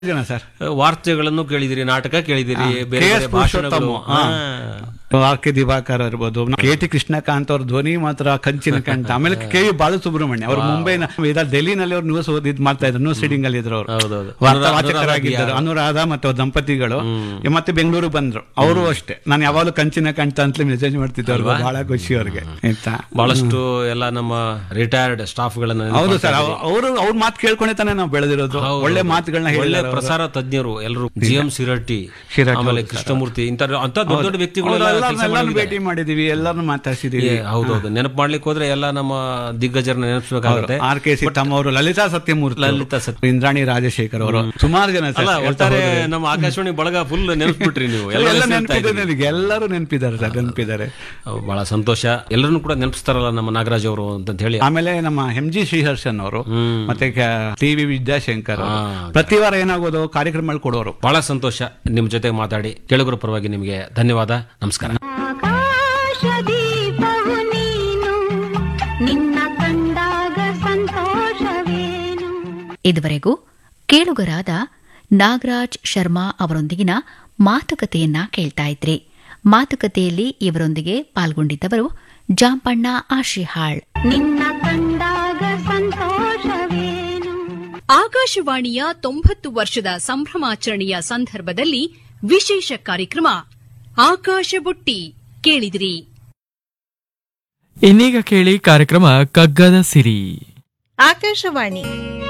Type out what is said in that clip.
ಜನ ಸರ್ ವಾರ್ತೆಗಳನ್ನು ಕೇಳಿದಿರಿ ನಾಟಕ ಕೇಳಿದಿರಿ ಬೇರೆ ಕೆ ಬೇರೆ ಎಸ್ ಭಾಷಣಗಳು ಪುರುಷೋತ್ತಮ, ಹಾ. ಆರ್ ಕೆ ದಿವಾಕರ್ ಇರ್ಬೋದು ಕೆ ಟಿ ಕೃಷ್ಣಕಾಂತ್ ಅವ್ರ ಧ್ವನಿ ಮಾತ್ರ ಕಂಚಿನ ಕಂಠ ಆಮೇಲೆ ಕೆ ವಿ ಬಾಲಸುಬ್ರಹ್ಮಣ್ಯ ಅವರು ಮುಂಬೈನ ಇದ ಡೆಲ್ಲಿನಲ್ಲಿ ಅವ್ರು ನ್ಯೂಸ್ ಓದಿದ್ ಮಾಡ್ತಾ ಇದ್ರು ನ್ಯೂಸ್ ರೀಡಿಂಗ್ ಅಲ್ಲಿ ಇದ್ರು ಅವರು ಹೌದೌದು. ವಾರ್ತಾವಾಚಕರಾಗಿದ್ದರು ಅನುರಾಧ ಮತ್ತು ಅವ್ರ ದಂಪತಿಗಳು ಮತ್ತೆ ಬೆಂಗಳೂರಿಗೆ ಬಂದ್ರು ಅವರು ಅಷ್ಟೇ ನಾನು ಯಾವಾಗಲೂ ಕಂಚಿನ ಕಂಠ ಅಂತಲೇ ಮೆಸೇಜ್ ಮಾಡ್ತಿದ್ದೆ ಬಹಳ ಖುಷಿ ಅವ್ರಿಗೆ ಆಯ್ತಾ ಬಹಳಷ್ಟು ಎಲ್ಲ ನಮ್ಮ ರಿಟೈರ್ಡ್ ಸ್ಟಾಫ್ ಗಳನ್ನ ಹೌದು ಸರ್ ಅವರು ಅವ್ರ ಮಾತು ಕೇಳ್ಕೊಂಡೆ ತಾನೇ ನಾವು ಬೆಳೆದಿರೋದು ಒಳ್ಳೆ ಮಾತುಗಳನ್ನ ಒಳ್ಳೆ ಹೇಳಿದ್ದಾರೆ ಅವ್ರು. ಪ್ರಸಾರ ತಜ್ಞರು ಎಲ್ಲರೂ ಜಿ ಎಂ ಸಿರಟ್ಟಿ ಶಿರಟ್ಟಿ, ಆಮೇಲೆ ಕೃಷ್ಣಮೂರ್ತಿ ಇಂತ ಅಂತ ದೊಡ್ಡ ದೊಡ್ಡ ವ್ಯಕ್ತಿಗಳು ಅವ್ರು ಎಲ್ಲ ಎಲ್ಲಾರ್ನೂ- ಕೆಲ್ಸ ಎಲ್ಲಾರ್ನೂ ಮಾಡಿದ್ದಾರೆ. ಭೇಟಿ ಮಾಡಿದೀವಿ ಎಲ್ಲರನ್ನು ಮಾತಾಡ್ಸಿದೀವಿ ಏ, ಹೌದೌದು ನೆನಪು ಮಾಡ್ಲಿಕ್ಕೆ ಹೋದ್ರೆ ಎಲ್ಲ ನಮ್ಮ ದಿಗ್ಗಜರನ್ನ ನೆನಪಿಸಬೇಕಾಗುತ್ತೆ ಆರ್ ಕೆ ಸಿದ್ದಮ್ಮ ಅವರು ಲಲಿತಾ ಸತ್ಯಮೂರ್ತಿ ಅವರು, ಲಲಿತಾ ಸತ್ಯ- ಇಂದ್ರಾಣಿ ರಾಜಶೇಖರ್ ಅವರು ಸುಮಾರು ಜನ ಸರ್, ಅಲ್ಲ ಎಲ್ಲ ಒಟ್ಟಾರೆ ಸಹೋದರಿ. ನಮ್ಮ ಆಕಾಶವಾಣಿ ಬಳಗ ಫುಲ್ ನೆನಪಿಟ್ರಿ ನೀವು ಎಲ್ಲ ಎಲ್ಲ ನೆನಪಿದೆ ನನಗೆ ಎಲ್ಲರೂ ನೆನಪಿದ್ದಾರೆ ಸರ್ ನೆನಪಿದ್ದಾರೆ ಬಹಳ ಸಂತೋಷ ಎಲ್ಲರನ್ನು ಕೂಡ ನೆನಪಿಸ್ತಾರಲ್ಲ ನಮ್ಮ ನಾಗರಾಜ್ ಅವರು ಅಂತ ಹೇಳಿ ಆಮೇಲೆ ನಮ್ಮ ಎಂ ಜಿ ಶ್ರೀಹರ್ಷನ್ ಅವರು ಹ್ಮ್. ಮತ್ತೆ ಟಿ ವಿ ವಿದ್ಯಾಶಂಕರ್ ಅವರು. ಹಾ. ಪ್ರತಿ ವಾರ ಏನಾಗೋದು ಕಾರ್ಯಕ್ರಮಗಳು ಕೊಡೋರು ಬಹಳ ಸಂತೋಷ ನಿಮ್ ಜೊತೆ ಮಾತಾಡಿ ಕೇಳುಗರ ಪರವಾಗಿ ನಿಮಗೆ ಧನ್ಯವಾದ ನಮಸ್ಕಾರ ಆಕಾಶದೀಪವು ನೀನು ನಿನ್ನ ಕಂಡಾಗ ಸಂತೋಷವೇನು ಇದುವರೆಗೂ ಕೇಳುಗರಾದ ನಾಗರಾಜ್ ಶರ್ಮಾ ಅವರೊಂದಿಗಿನ ಮಾತುಕತೆಯನ್ನ ಕೇಳ್ತಾ ಇದ್ರಿ ಮಾತುಕತೆಯಲ್ಲಿ ಇವರೊಂದಿಗೆ ಪಾಲ್ಗೊಂಡಿದ್ದವರು ಜಾಂಪಣ್ಣ ಆಶಿಹಾಳ್ ನಿನ್ನ ಕಂಡಾಗ ಸಂತೋಷವೇನು ಆಕಾಶವಾಣಿಯ ತೊಂಬತ್ತು ವರ್ಷದ ಸಂಭ್ರಮಾಚರಣೆಯ ಸಂದರ್ಭದಲ್ಲಿ ವಿಶೇಷ ಕಾರ್ಯಕ್ರಮ ಆಕಾಶ ಬುಟ್ಟಿ ಕೇಳಿದಿರಿ ಇನ್ನೀಗ ಕೇಳಿ ಕಾರ್ಯಕ್ರಮ ಕಗ್ಗದ ಸಿರಿ ಆಕಾಶವಾಣಿ